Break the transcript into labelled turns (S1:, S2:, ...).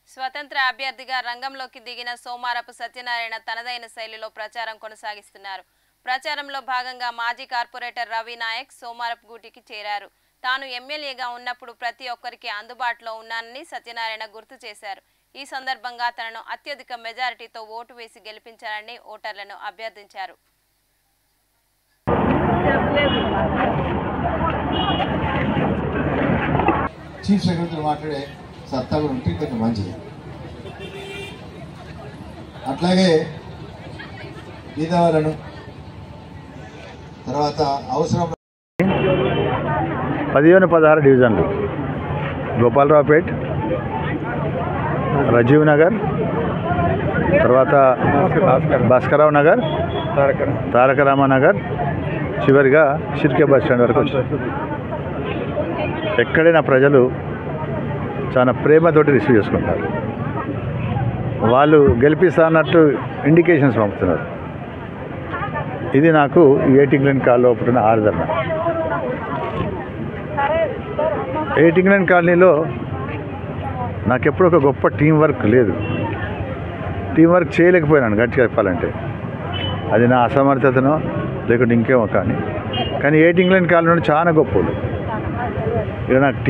S1: స్వతంత్ర అభ్యర్థిగా రంగంలోకి దిగిన సోమారపు సత్యనారాయణ తనదైన శైలిలో ప్రచారం కొనసాగిస్తున్నారు ప్రచారంలో భాగంగా మాజీ కార్పొరేటర్ రవి నాయక్ సోమారపు గూటికి చేరారు తాను ఎమ్మెల్యేగా ఉన్నప్పుడు ప్రతి ఒక్కరికి అందుబాటులో ఉన్నానని సత్యనారాయణ గుర్తు చేశారు ఈ సందర్భంగా తనను అత్యధిక మెజారిటీతో ఓటు వేసి గెలిపించాలని ఓటర్లను అభ్యర్థించారు
S2: చీఫ్ సెక్రటరీ మాట్లాడే సత్తా కూడా ఉంటే కొంచెం మంచిది అట్లాగే బీదవాళ్ళను తర్వాత అవసరం
S3: పదిహేను పదహారు డివిజన్లు గోపాలరావుపేట్ రాజీవ్ నగర్ తర్వాత భాస్కరరావు నగర్ తారక రామానగర్ చివరిగా షిర్కే బస్ స్టాండ్ వరకు వచ్చారు ఎక్కడైనా ప్రజలు చాలా ప్రేమతోటి రిసీవ్ చేసుకుంటారు వాళ్ళు గెలిపిస్తా అన్నట్టు ఇండికేషన్స్ పంపుతున్నారు ఇది నాకు ఎయిటింగ్ లైన్ కాల్లో పుట్టిన ఆదరణ ఎయిటింగ్ లైన్ కాలనీలో నాకెప్పుడు ఒక గొప్ప టీం వర్క్ లేదు టీం వర్క్ చేయలేకపోయినాను గట్టిగా చెప్పాలంటే అది నా అసమర్థతనో లేకుంటే ఇంకేమో కానీ కానీ ఎయిటింగ్ లైన్ కాలనీ చాలా గొప్పలు ఇక నాకు